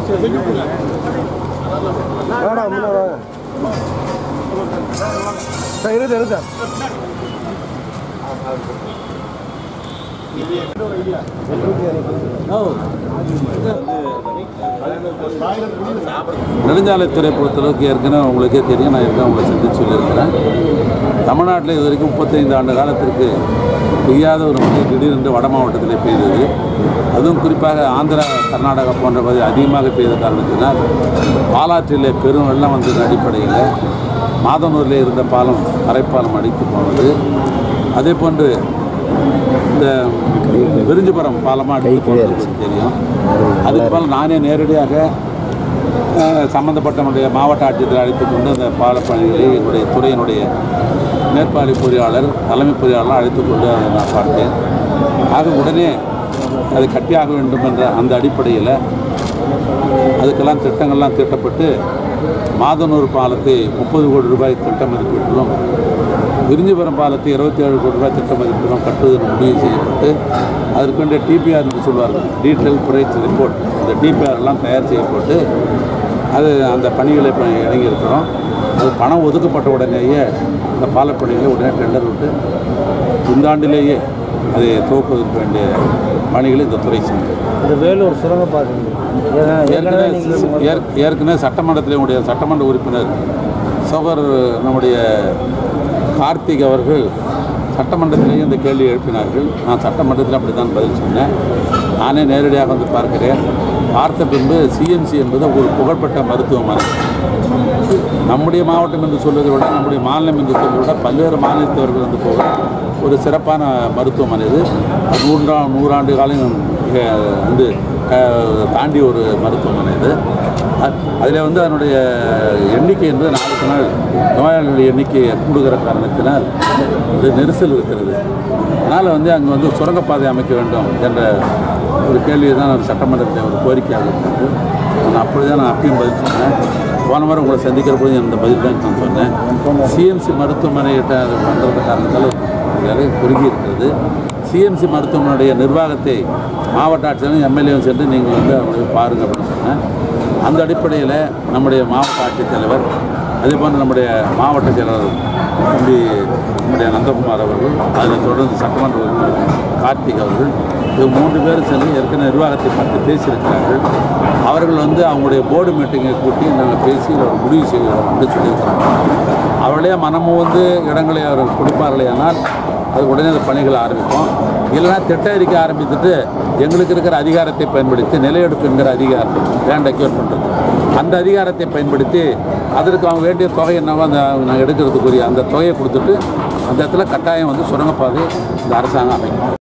வாடா முன்னாடி வாங்க சார் இரு சார் இரு சார் நெடுஞ்சாலைத்துறை பொறுத்தளவுக்கு ஏற்கனவே உங்களுக்கே தெரியும் நான் ஏற்கனவே உங்களை சந்தித்து சொல்லியிருக்கிறேன் தமிழ்நாட்டில் இது வரைக்கும் முப்பத்தைந்து ஆண்டு காலத்திற்கு பெய்யாத ஒரு மழை திடீரென்று வட மாவட்டத்தில் பெய்தது அதுவும் குறிப்பாக ஆந்திரா கர்நாடகா போன்ற பகுதி அதிகமாக பெய்த காரணத்தினால் பாலாற்றிலே பெரும் வெள்ளம் வந்ததன் அடிப்படையில் மாதனூரில் இருந்த பாலம் அரைப்பாலம் அடித்து போனது அதே போன்று இந்த விரிஞ்சிபுரம் பாலமாக அடித்து போனது தெரியும் அதுக்கு மேலே நானே நேரடியாக அஹ், சம்பந்தப்பட்டவனுடைய மாவட்ட ஆட்சியரை அழைத்து கொண்டு அந்த பாலப்பணிகளை என்னுடைய துறையினுடைய மேற்பார்வை பொறியாளர் தலைமை பொறியாளர் அழைத்து கொண்டு அதை நான் பார்த்தேன் ஆக உடனே அதை கட்டியாக வேண்டும் என்ற அந்த அடிப்படையில் அதுக்கெல்லாம் திட்டங்கள்லாம் தீட்டப்பட்டு மாதனூர் பாலத்தை முப்பது கோடி ரூபாய் திட்ட மதிப்பீட்டிலும் விரிஞ்சிபுரம் பாலத்தை இருபத்தி ஏழு கோடி ரூபாய் திட்ட மதிப்பீடும் கட்டுவதற்கு முடிவு செய்யப்பட்டு அதற்கொண்ட டிபிஆர் என்று சொல்வார்கள் டீட்டெயில் ப்ரைஸ் ரிப்போர்ட் அந்த டிபிஆர் எல்லாம் தயார் செய்யப்பட்டு அது அந்த பணிகளை இப்போ இறங்கியிருக்கிறோம் அது பணம் ஒதுக்கப்பட்ட உடனேயே இந்த பாலப்பணிகளை உடனே டெண்டர் விட்டு இந்த ஆண்டிலேயே அதை துவக்குவதற்கு வேண்டிய பணிகளை இந்த துறை செய்யும் இந்த வேலூர் சுரங்கப்பாதை ஏற்கனவே ஏற்- ஏற்கனவே சட்டமன்றத்தில் உடைய சட்டமன்ற உறுப்பினர் சகோதரர் நம்முடைய கார்த்திக் அவர்கள் சட்டமன்றத்திலேயே இந்த கேள்வி எழுப்பினார்கள் நான் சட்டமன்றத்தில் அப்படி தான் பதில் சொன்னேன் நானே நேரடியாக வந்து பார்க்கிறேன் பார்த்த பின்பு சிஎம்சி என்பது ஒரு புகழ்பெற்ற மருத்துவமனை நம்முடைய மாவட்டம் என்று சொல்வதை விட நம்முடைய மாநிலம் என்று சொல்வதை விட பல்வேறு மாநிலத்தவர்கள் வந்து போக ஒரு சிறப்பான மருத்துவமனை இது அது நூறா நூறாண்டு காலம் அஹ், வந்து அஹ், தாண்டி ஒரு மருத்துவமனை இது அதில் வந்து அதனுடைய எண்ணிக்கை என்பது நாளுக்கு நாள் நோயாளிகள் எண்ணிக்கை கூடுகிற காரணத்தினால் ஒரு நெரிசல் இருக்கிறது அதனால் வந்து அங்கே வந்து சுரங்கப்பாதை அமைக்க வேண்டும் என்ற ஒரு கேள்வியை தான் நான் சட்டமன்றத்தில் ஒரு கோரிக்கையாக இருக்கிறது நான் அப்படி தான் நான் அப்பயும் பதில் சொன்னேன் போன வாரம் உங்களை சந்திக்கிற போது இந்த பதில் தான் நான் சொன்னேன் சிஎம்சி மருத்துவமனைகிட்ட அது பண்ணுறது காரணத்தால் நிறைய குறுகி இருக்கிறது சிஎம்சி மருத்துவமனையுடைய நிர்வாகத்தை மாவட்ட ஆட்சியரும் எம்எல்ஏவும் சென்று நீங்கள் வந்து அவங்களை பாருங்கள் அப்படின்னு சொன்னேன் அந்த அடிப்படையில் நம்முடைய மாவட்ட ஆட்சித்தலைவர் அதே போன்று நம்முடைய மாவட்ட செயலாளர் தம்பி நம்முடைய நந்தகுமார் அவர்கள் அதில் தொடர்ந்து சட்டமன்ற உறுப்பினர் கார்த்திக் அவர்கள் இது மூன்று பேரும் சென்று ஏற்கனவே நிர்வாகத்தை பார்த்து பேசியிருக்கிறார்கள் அவர்கள் வந்து அவங்களுடைய போர்டு மீட்டிங்கை கூட்டி நாங்கள் பேசி ஒரு முடிவு செய்கிறோம் என்று சொல்லியிருக்கிறாங்க அவர்களே மனமும் வந்து இடங்களை அவர்கள் கொடுப்பார்களே ஆனால் அது உடனே அந்த பணிகளை ஆரம்பிப்போம் இல்லைன்னா திட்ட அறிக்கை ஆரம்பித்துட்டு எங்களுக்கு இருக்கிற அதிகாரத்தை பயன்படுத்தி நிலையெடுப்பு என்கிற அதிகாரம் லேண்ட் அக்யூர் பண்ணுறது அந்த அதிகாரத்தை பயன்படுத்தி அதற்கு அவங்க வேண்டிய தொகை என்னவோ அந்த நாங்கள் எடுக்கிறதுக்குரிய அந்த தொகையை கொடுத்துட்டு அந்த இடத்துல கட்டாயம் வந்து சுரங்கப்பாதை இந்த அரசாங்கம் அமைக்கும்